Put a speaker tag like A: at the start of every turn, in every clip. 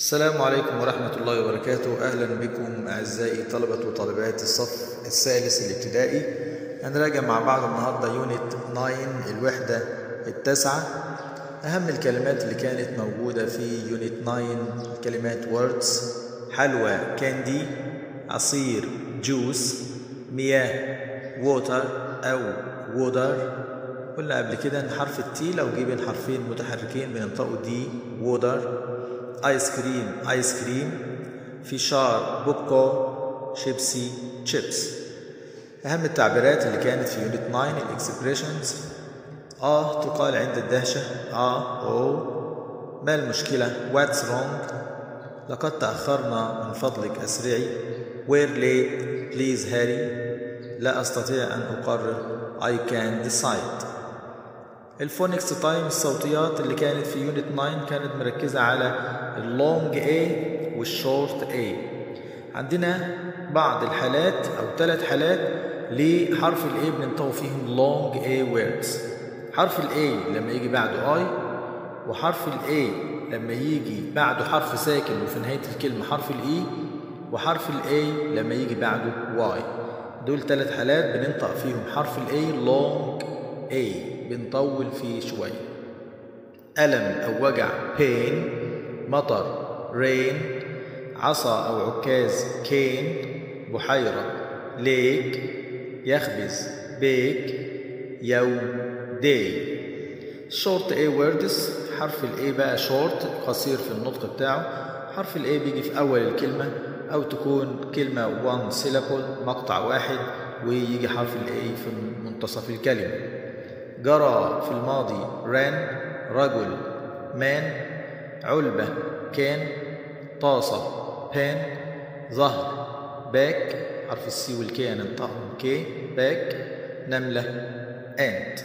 A: السلام عليكم ورحمة الله وبركاته أهلا بكم أعزائي طلبة وطالبات الصف الثالث الابتدائي هنراجع مع بعض النهاردة يونت 9 الوحدة التاسعة أهم الكلمات اللي كانت موجودة في يونت 9 كلمات words حلوى كاندي عصير جوس مياه ووتر أو وودر قلنا قبل كده ان حرف التي لو جه بين حرفين متحركين بننطقوا دي وودر ايس كريم ايس كريم فشار بوبكو شيبسي شيبس اهم التعبيرات اللي كانت في يونت 9 الاكسبريشنز اه تقال عند الدهشه اه او ما المشكله واتس رونج لقد تاخرنا من فضلك اسرعي وير ليت بليز هاري لا استطيع ان اقرر I can decide الفونكس تايم الصوتيات اللي كانت في يونت 9 كانت مركزة على اللونج A والشورت A عندنا بعض الحالات أو ثلاث حالات لحرف ال A بننطق فيهم long A words حرف ال A لما يجي بعده I وحرف ال A لما يجي بعده حرف ساكن وفي نهاية الكلمة حرف ال E وحرف ال A لما يجي بعده Y دول ثلاث حالات بننطق فيهم حرف ال A long A بنطول فيه شوية ألم أو وجع pain مطر rain عصا أو عكاز cane بحيرة lake يخبز bake يوم day short A words حرف ال A بقى short قصير في النطق بتاعه حرف ال A بيجي في أول الكلمة أو تكون كلمة one syllable مقطع واحد ويجي حرف ال A في منتصف الكلمة جرى في الماضي ran رجل man علبة كان طاسة pan ظهر باك حرف السي والكي هننطقهم كي باك نملة ant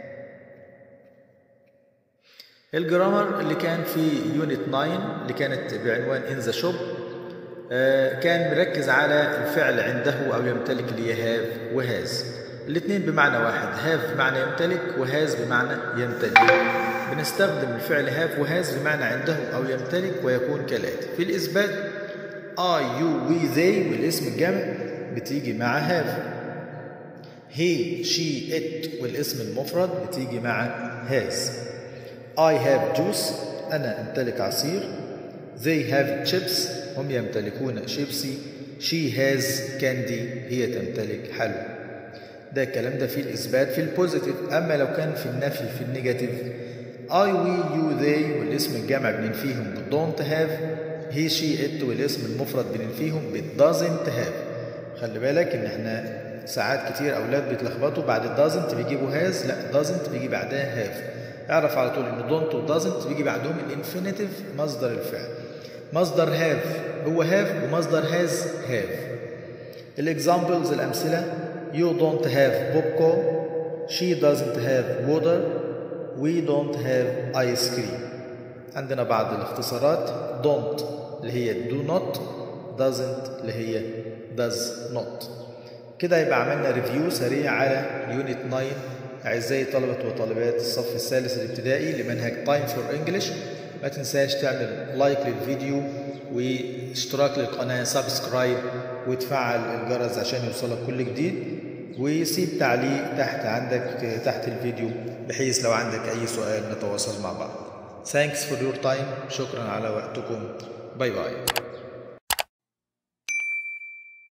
A: الجرامر اللي كان في يونت 9 اللي كانت بعنوان ان ذا شوب كان مركز على الفعل عنده او يمتلك اللي هاف وهاز الاثنين بمعنى واحد هاف بمعنى يمتلك وهاز بمعنى يمتلك بنستخدم الفعل هاف وهاز بمعنى عنده او يمتلك ويكون كالاتي في الاثبات اي يو وي ذي والاسم الجمع بتيجي مع هاف هي شي ات والاسم المفرد بتيجي مع هاز I have juice أنا أمتلك عصير They have chips هم يمتلكون شيبسي She has candy هي تمتلك حلوى ده الكلام ده في الإثبات في البوزيتيف أما لو كان في النفي في النيجاتيف I, we, you, they والاسم الجمع بننفيهم ب don't have he, she, it والاسم المفرد بننفيهم ب doesn't have خلي بالك إن إحنا ساعات كتير أولاد بيتلخبطوا بعد doesn't بيجيبوا has لا doesn't بيجي بعدها have اعرف على طول ان دونت ودازنت بيجي بعدهم الانفينيتيف مصدر الفعل مصدر هاف هو هاف ومصدر هاز هاف الاكزامبلز الامثله you don't have popcorn she doesn't have water we don't have ice cream عندنا بعض الاختصارات don't اللي هي do not doesn't اللي هي does not كده يبقى عملنا ريفيو سريع على يونت 9 أعزائي طلبة وطالبات الصف الثالث الابتدائي لمنهج تايم فور انجلش ما تنساش تعمل لايك للفيديو واشتراك للقناة سبسكرايب وتفعل الجرس عشان يوصلك كل جديد وسيب تعليق تحت عندك تحت الفيديو بحيث لو عندك أي سؤال نتواصل مع بعض Thanks for your time شكرا على وقتكم باي باي